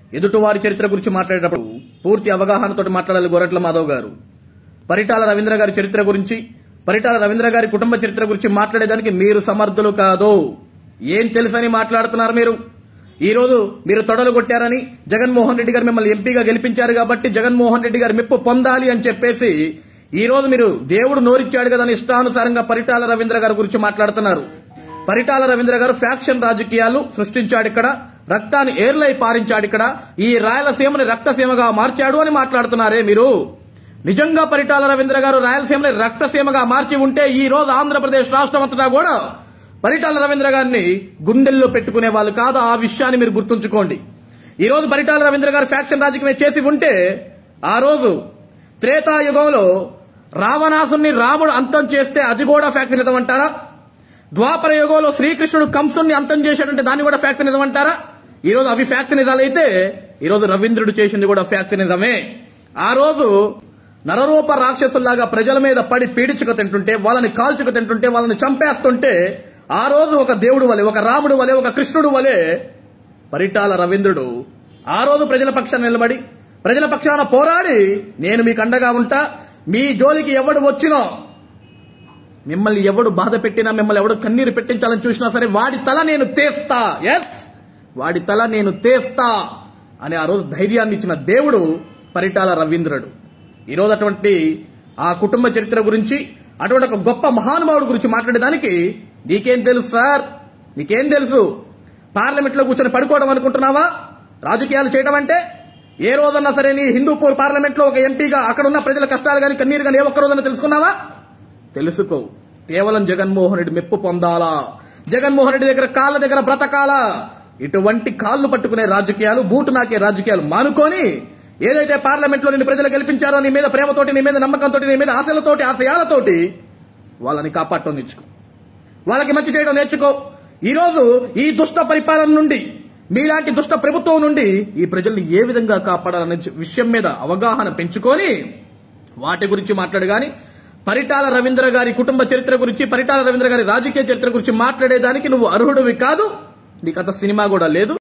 ఎదుటివారి చరిత్ర గురించి మాట్లాడేటప్పుడు పూర్తి అవగాహనతో మాట్లాడాలి గొరట్ల మాధవ్ గారు పరిటాల రవీంద్ర గారి చరిత్ర గురించి పరిటాల రవీంద్ర గారి కుటుంబ చరిత్ర గురించి మాట్లాడేదానికి మీరు సమర్థులు కాదు ఏం తెలుసని మాట్లాడుతున్నారు మీరు ఈ రోజు మీరు తొడలు కొట్టారని జగన్మోహన్ రెడ్డి గారు మిమ్మల్ని ఎంపీగా గెలిపించారు కాబట్టి జగన్మోహన్ రెడ్డి గారి మెప్పు పొందాలి అని చెప్పేసి ఈ రోజు మీరు దేవుడు నోరిచ్చాడు కదా అని ఇష్టానుసారంగా పరిటాల రవీంద్ర గారి గురించి మాట్లాడుతున్నారు పరిటాల రవీంద్ర గారు ఫ్యాక్షన్ రాజకీయాలు సృష్టించాడు ఇక్కడ రక్తాన్ని ఏర్లై పారించాడు ఇక్కడ ఈ రాయలసీమని రక్తసీమగా మార్చాడు అని మాట్లాడుతున్నారే మీరు నిజంగా పరిటాల రవీంద్ర గారు రాయలసీమని రక్తసీమగా మార్చి ఉంటే ఈ రోజు ఆంధ్రప్రదేశ్ రాష్ట్రం అంతటా కూడా పరిటాల రవీంద్ర గారిని గుండెల్లో పెట్టుకునే వాళ్ళు కాదు ఆ విషయాన్ని మీరు గుర్తుంచుకోండి ఈ రోజు పరిటాల రవీంద్ర గారు ఫ్యాక్షన్ రాజకీయం చేసి ఉంటే ఆ రోజు త్రేతాయుగంలో రావణాసుని రాముడు అంతం చేస్తే అది కూడా ఫ్యాక్షనిజం అంటారా ద్వాపర యుగంలో శ్రీకృష్ణుడు కంసుని అంతం చేశాడంటే దాన్ని కూడా ఫ్యాక్షనిజం అంటారా ఈ రోజు అవి ఫ్యాక్షనిజాలు అయితే ఈ రోజు రవీంద్రుడు చేసింది కూడా ఫ్యాక్షనిజమే ఆ రోజు నరరూప రాక్షసుల్లాగా ప్రజల మీద పడి పీడించుక తింటుంటే వాళ్ళని కాల్చుక తింటుంటే వాళ్ళని చంపేస్తుంటే ఆ రోజు ఒక దేవుడు వలె ఒక రాముడు వలె ఒక కృష్ణుడు వలె పరిటాల రవీంద్రుడు ఆ రోజు ప్రజల పక్షాన నిలబడి ప్రజల పక్షాన పోరాడి నేను మీకు అండగా ఉంటా మీ జోలికి ఎవడు వచ్చినో మిమ్మల్ని ఎవడు బాధ పెట్టినా మిమ్మల్ని ఎవడు కన్నీరు పెట్టించాలని చూసినా సరే వాడి తల నేను తేస్తా ఎస్ వాడి తల నేను తేస్తా అని ఆ రోజు ధైర్యాన్ని ఇచ్చిన దేవుడు పరిటాల రవీంద్రుడు ఈ రోజు అటువంటి ఆ కుటుంబ చరిత్ర గురించి అటువంటి ఒక గొప్ప మహానుభావుడు గురించి మాట్లాడేదానికి నీకేం తెలుసు సార్ నీకేం తెలుసు పార్లమెంట్ లో కూర్చొని పడుకోవడం అనుకుంటున్నావా రాజకీయాలు చేయడం అంటే ఏ రోజన్నా సరే నీ హిందూపూర్ పార్లమెంట్ లో ఒక ఎంపీగా అక్కడ ఉన్న ప్రజల కష్టాలు గాని కన్నీరు గాని ఏ ఒక్క రోజున తెలుసుకున్నావా తెలుసుకో కేవలం జగన్మోహన్ రెడ్డి మెప్పు పొందాలా జగన్మోహన్ రెడ్డి దగ్గర కాళ్ళ దగ్గర బ్రతకాలా ఇటువంటి కాళ్ళు పట్టుకునే రాజకీయాలు బూటు నాకే రాజకీయాలు మానుకొని ఏదైతే పార్లమెంట్ లో నిన్ను ప్రజలు గెలిపించారో నీ మీద ప్రేమతోటి నీ మీద నమ్మకంతో నీ మీద ఆశలతోటి ఆశయాలతోటి వాళ్ళని కాపాడటం నేర్చుకో వాళ్ళకి మంచి చేయడం నేర్చుకో ఈ రోజు ఈ దుష్ట పరిపాలన నుండి మీలాంటి దుష్ట ప్రభుత్వం నుండి ఈ ప్రజల్ని ఏ విధంగా కాపాడాలనే విషయం మీద అవగాహన పెంచుకొని వాటి గురించి మాట్లాడు గాని పరిటాల రవీంద్ర గారి కుటుంబ చరిత్ర గురించి పరిటాల రవీంద్ర గారి రాజకీయ చరిత్ర గురించి మాట్లాడేదానికి నువ్వు అర్హుడివి కాదు నీకు అంత సినిమా కూడా లేదు